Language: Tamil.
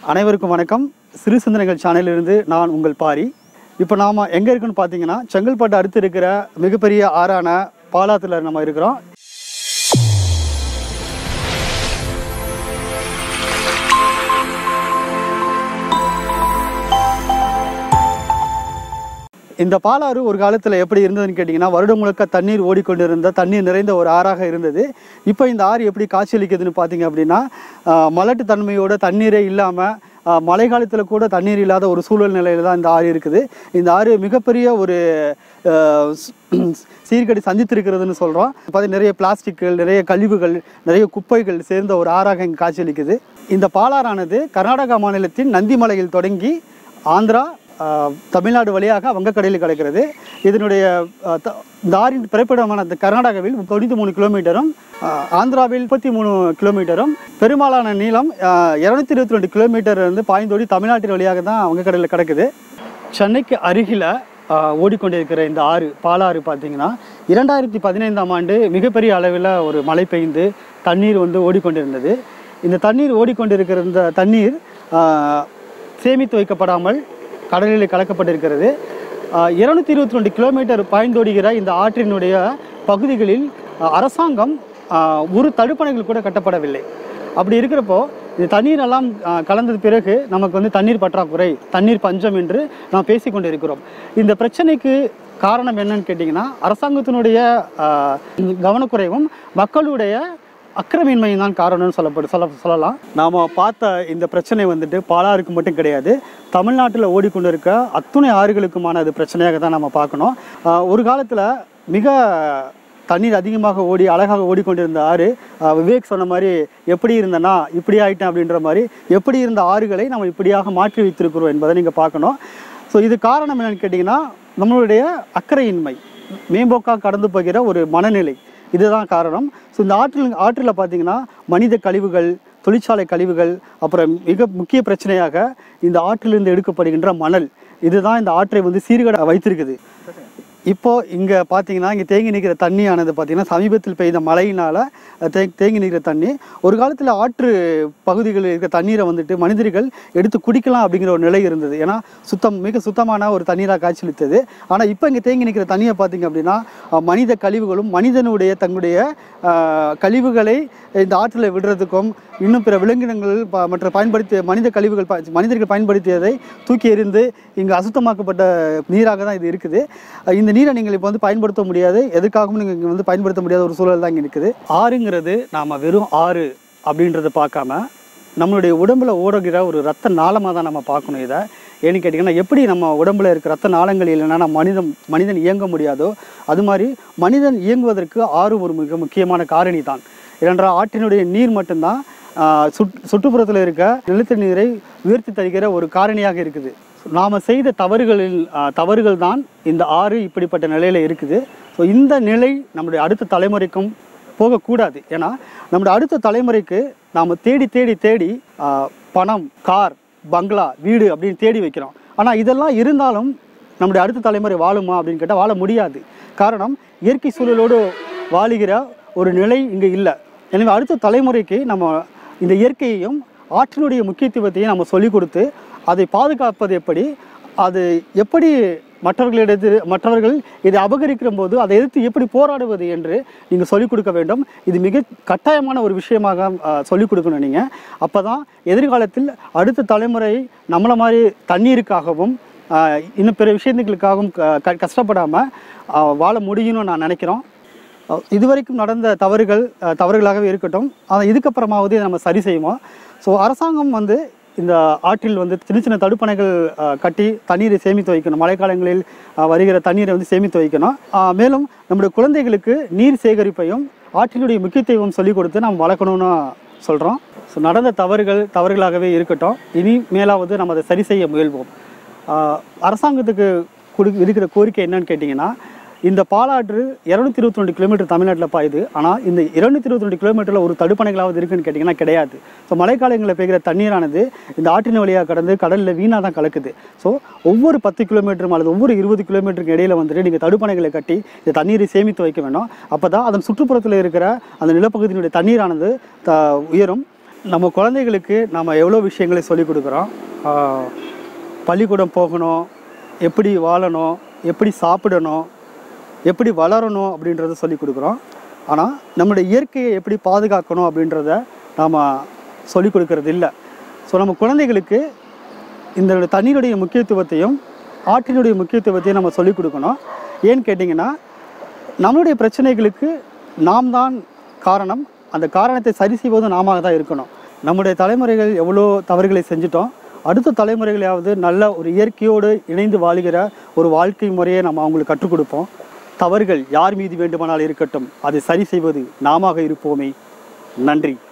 அனைவருக்கும் வணக்கம் சிறு சிந்தனைகள் சேனலிலிருந்து நான் உங்கள் பாரி இப்போ நாம் எங்கே இருக்குன்னு பார்த்தீங்கன்னா செங்கல்பட்டு அடுத்து இருக்கிற மிகப்பெரிய ஆறான பாலாத்தில் நம்ம இருக்கிறோம் இந்த பாலாறு ஒரு காலத்தில் எப்படி இருந்ததுன்னு கேட்டிங்கன்னா வருடம் முழுக்க தண்ணீர் ஓடிக்கொண்டிருந்த தண்ணீர் நிறைந்த ஒரு ஆறாக இருந்தது இப்போ இந்த ஆறு எப்படி காட்சியளிக்குதுன்னு பார்த்தீங்க அப்படின்னா ஆஹ், மலட்டு தன்மையோட தண்ணீரே இல்லாமல் மழை காலத்தில் கூட தண்ணீர் இல்லாத ஒரு சூழல் நிலையில் தான் இந்த ஆறு இருக்குது இந்த ஆறு மிகப்பெரிய ஒரு ஆஹ், சீர்கேடு சந்தித்திருக்கிறதுன்னு சொல்கிறோம் பார்த்தீங்கன்னா நிறைய பிளாஸ்டிக்கள் நிறைய கழிவுகள் நிறைய குப்பைகள் சேர்ந்த ஒரு ஆறாக இங்கே காட்சியளிக்குது இந்த பாலாறானது கர்நாடகா மாநிலத்தின் நந்திமலையில் தொடங்கி ஆந்திரா ஆஹ் தமிழ்நாடு வழியாக வங்கக்கடலில் கிடக்கிறது இதனுடைய ஆஹ் த- இந்த ஆறின் பிறப்பிடமான இந்த கர்நாடகாவில் தொண்ணூற்றி மூணு கிலோமீட்டரும் ஆஹ் ஆந்திராவில் முப்பத்தி மூணு கிலோமீட்டரும் பெரும்பாலான நீளம் இரநூத்தி இருபத்தி ரெண்டு கிலோமீட்டர் வந்து பாய்ந்தோடி தமிழ்நாட்டின் வழியாக தான் வங்கக்கடலில் கிடக்குது சென்னைக்கு அருகில் ஆஹ் ஓடிக்கொண்டிருக்கிற இந்த ஆறு பாலாறு பார்த்தீங்கன்னா இரண்டாயிரத்தி பதினைந்தாம் ஆண்டு மிகப்பெரிய அளவில் ஒரு மழை பெய்ந்து தண்ணீர் வந்து ஓடிக்கொண்டிருந்தது இந்த தண்ணீர் ஓடிக்கொண்டிருக்கிற இந்த தண்ணீர் ஆஹ் சேமித்து வைக்கப்படாமல் கடலில் கலக்கப்பட்டிருக்கிறது இருநூத்தி இருபத்தி ரெண்டு கிலோமீட்டர் பாய்ந்தோடுகிற இந்த ஆற்றினுடைய பகுதிகளில் ஆஹ் அரசாங்கம் ஆஹ் ஒரு தடுப்பணைகள் கூட கட்டப்படவில்லை அப்படி இருக்கிறப்போ இந்த தண்ணீர் எல்லாம் ஆஹ் கலந்தது பிறகு நமக்கு வந்து தண்ணீர் பற்றாக்குறை தண்ணீர் பஞ்சம் என்று நாம் பேசிக்கொண்டு இருக்கிறோம் இந்த பிரச்சனைக்கு காரணம் என்னன்னு கேட்டிங்கன்னா அரசாங்கத்தினுடைய ஆஹ் கவனக்குறைவும் மக்களுடைய அக்கிரமின்மையும் தான் காரணம்னு சொல்லப்படு சொல்ல சொல்லலாம் நாம் பார்த்த இந்த பிரச்சனை வந்துட்டு பாலாறுக்கு மட்டும் கிடையாது தமிழ்நாட்டில் ஓடிக்கொண்டிருக்க அத்துணை ஆறுகளுக்குமான அது பிரச்சனையாக தான் நம்ம பார்க்கணும் ஆஹ் ஒரு காலத்தில் மிக தண்ணீர் அதிகமாக ஓடி அழகாக ஓடிக்கொண்டிருந்த ஆறு ஆஹ் விவேக் சொன்ன மாதிரி எப்படி இருந்தனா இப்படி ஆயிட்டேன் அப்படின்ற மாதிரி எப்படி இருந்த ஆறுகளை நம்ம இப்படியாக மாற்றி வைத்திருக்கிறோம் என்பதை நீங்கள் பார்க்கணும் ஸோ இது காரணம் என்னன்னு கேட்டிங்கன்னா நம்மளுடைய அக்கறையின்மை மேம்போக்காக கடந்து போகிற ஒரு மனநிலை இதுதான் காரணம் ஸோ இந்த ஆற்றில் ஆற்றில் பார்த்தீங்கன்னா மனித கழிவுகள் தொழிற்சாலை கழிவுகள் அப்புறம் மிக முக்கிய பிரச்சனையாக இந்த ஆற்றிலிருந்து எடுக்கப்படுகின்ற மணல் இதுதான் இந்த ஆற்றை வந்து சீர்கட வைத்திருக்குது இப்போ இங்கே பார்த்தீங்கன்னா இங்கே தேங்கி நிற்கிற தண்ணியானது பார்த்தீங்கன்னா சமீபத்தில் பெய்த மழையினால் தே தேங்கி நிற்கிற தண்ணி ஒரு காலத்தில் ஆற்று பகுதிகளில் இருக்கிற தண்ணீரை வந்துட்டு மனிதர்கள் எடுத்து குடிக்கலாம் அப்படிங்கிற ஒரு நிலை இருந்தது ஏன்னா சுத்தம் மிக சுத்தமான ஒரு தண்ணீராக காட்சியளித்தது ஆனால் இப்போ இங்கே தேங்கி நிற்கிற தண்ணியை பார்த்தீங்க அப்படின்னா அஹ், மனித கழிவுகளும் மனிதனுடைய தங்களுடைய அஹ், கழிவுகளை இந்த ஆற்றில் விடுறதுக்கும் இன்னும் பிற விலங்கினங்கள் ப- மற்ற பயன்படுத்திய மனித கழிவுகள் ப- மனிதர்கள் பயன்படுத்தியதை தூக்கி எறிந்து இங்கு அசுத்தமாக்கப்பட்ட நீராக தான் இது இருக்குது அஹ் இந்த நீரை நீங்கள் இப்போ வந்து பயன்படுத்த முடியாது எதுக்காகவும் நீங்கள் இங்கே வந்து பயன்படுத்த முடியாத ஒரு சூழல் தான் இங்கே இருக்குது ஆறுங்கிறது நாம் வெறும் ஆறு அப்படின்றத பார்க்காம நம்மளுடைய உடம்புல ஓடுகிற ஒரு ரத்த நாளமாக தான் நம்ம பார்க்கணும் இதை ஏன்னு கேட்டிங்கன்னா எப்படி நம்ம உடம்புல இருக்க ரத்த நாளங்கள் இல்லைன்னா நம்ம மனிதன் மனிதன் இயங்க முடியாதோ அது மாதிரி மனிதன் இயங்குவதற்கு ஆறு ஒரு மிக முக்கியமான காரணி தான் ஏனென்றால் ஆற்றினுடைய நீர் மட்டும்தான் ஆஹ், சுட் சுற்றுப்புறத்தில் இருக்க நிலத்தடி நீரை உயர்த்தி தருகிற ஒரு காரணியாக இருக்குது நாம் செய்த தவறுகளில் ஆஹ், தவறுகள் தான் இந்த ஆறு இப்படிப்பட்ட நிலையில் இருக்குது ஸோ இந்த நிலை நம்முடைய அடுத்த தலைமுறைக்கும் போகக்கூடாது ஏன்னா நம்முடைய அடுத்த தலைமுறைக்கு நாம் தேடி தேடி தேடி ஆஹ், பணம் கார் பங்களா வீடு அப்படின்னு தேடி வைக்கிறோம் ஆனால் இதெல்லாம் இருந்தாலும் நம்முடைய அடுத்த தலைமுறை வாழுமா அப்படின்னு கேட்டால் வாழ முடியாது காரணம் இயற்கை சூழலோடு வாழுகிற ஒரு நிலை இங்கே இல்லை எனவே அடுத்த தலைமுறைக்கு நம்ம இந்த இயற்கையையும் ஆற்றினுடைய முக்கியத்துவத்தையும் நம்ம சொல்லிக் கொடுத்து அதை பாதுகாப்பது எப்படி அது எப்படி மற்றவர்களிடத்து மற்றவர்கள் இதை அபகரிக்கிற போது அதை எதிர்த்து எப்படி போராடுவது என்று நீங்கள் சொல்லிக் கொடுக்க வேண்டும் இது மிக கட்டாயமான ஒரு விஷயமாக ஆஹ், சொல்லிக் கொடுக்கணும் நீங்கள் அப்போ தான் எதிர்காலத்தில் அடுத்த தலைமுறை நம்மளை மாதிரி தண்ணீருக்காகவும் ஆஹ், இன்னும் பிற விஷயங்களுக்காகவும் க- க- கஷ்டப்படாமல் ஆஹ், வாழ முடியும்னு நான் நினைக்கிறோம் அஹ் இதுவரைக்கும் நடந்த தவறுகள் அஹ், தவறுகளாகவே இருக்கட்டும் ஆனால் இதுக்கப்புறமாவது இதை நம்ம சரி செய்வோம் ஸோ அரசாங்கம் வந்து இந்த ஆற்றில் வந்து சின்ன சின்ன தடுப்பணைகள் அஹ், கட்டி தண்ணீரை சேமித்து வைக்கணும் மழைக்காலங்களில் அஹ், வருகிற தண்ணீரை வந்து சேமித்து வைக்கணும் அஹ், மேலும் நம்முடைய குழந்தைகளுக்கு நீர் சேகரிப்பையும் ஆற்றினுடைய முக்கியத்துவம் சொல்லிக் கொடுத்து நாம் வளர்க்கணும்னு சொல்கிறோம் ஸோ நடந்த தவறுகள் தவறுகளாகவே இருக்கட்டும் இனி மேலாவது நம்ம அதை சரி செய்ய முயல்வோம் ஆஹ் அரசாங்கத்துக்கு கொடு இருக்கிற கோரிக்கை என்னன்னு கேட்டிங்கன்னா இந்த பாலாற்று இரநூத்தி இருபத்தி ரெண்டு கிலோமீட்டர் தமிழ்நாட்டில் பாயுது ஆனால் இந்த இருநூத்தி இருபத்தி ரெண்டு கிலோமீட்டரில் ஒரு தடுப்பணைகளாவது இருக்குன்னு கேட்டிங்கன்னா கிடையாது ஸோ மழைக்காலங்களில் பெய்கிற தண்ணீரானது இந்த ஆற்றின் வழியாக கடந்து கடலில் வீணாக தான் கலக்குது ஸோ ஒவ்வொரு பத்து கிலோமீட்டரும் அல்லது ஒவ்வொரு இருபது கிலோமீட்டருக்கு இடையில வந்துட்டு நீங்கள் தடுப்பணைகளை கட்டி இந்த தண்ணீரை சேமித்து வைக்க வேண்டும் அப்போ தான் அதன் சுற்றுப்புறத்தில் இருக்கிற அந்த நிலப்பகுதியினுடைய தண்ணீரானது த உயரும் நம்ம குழந்தைகளுக்கு நம்ம எவ்வளோ விஷயங்களை சொல்லிக் கொடுக்குறோம் ஆஹ், பள்ளிக்கூடம் போகணும் எப்படி வாழணும் எப்படி சாப்பிடணும் எப்படி வளரணும் அப்படின்றத சொல்லிக் கொடுக்குறோம் ஆனால் நம்மளுடைய இயற்கையை எப்படி பாதுகாக்கணும் அப்படின்றத நாம் சொல்லிக் கொடுக்கறது இல்லை ஸோ நம்ம குழந்தைகளுக்கு இந்த தண்ணீருடைய முக்கியத்துவத்தையும் ஆற்றினுடைய முக்கியத்துவத்தையும் நம்ம சொல்லிக் கொடுக்கணும் ஏன்னு கேட்டிங்கன்னா நம்மளுடைய பிரச்சனைகளுக்கு நாம் தான் காரணம் அந்த காரணத்தை சரி செய்வது நாம தான் இருக்கணும் நம்முடைய தலைமுறைகள் எவ்வளோ தவறுகளை செஞ்சிட்டோம் அடுத்த தலைமுறைகளையாவது நல்ல ஒரு இயற்கையோடு இணைந்து வாழுகிற ஒரு வாழ்க்கை முறையை நம்ம அவங்களுக்கு கற்றுக் கொடுப்போம் தவறுகள் யார் மீது வேண்டுமானால் இருக்கட்டும் அதை சரி செய்வது நாமாக இருப்போமே நன்றி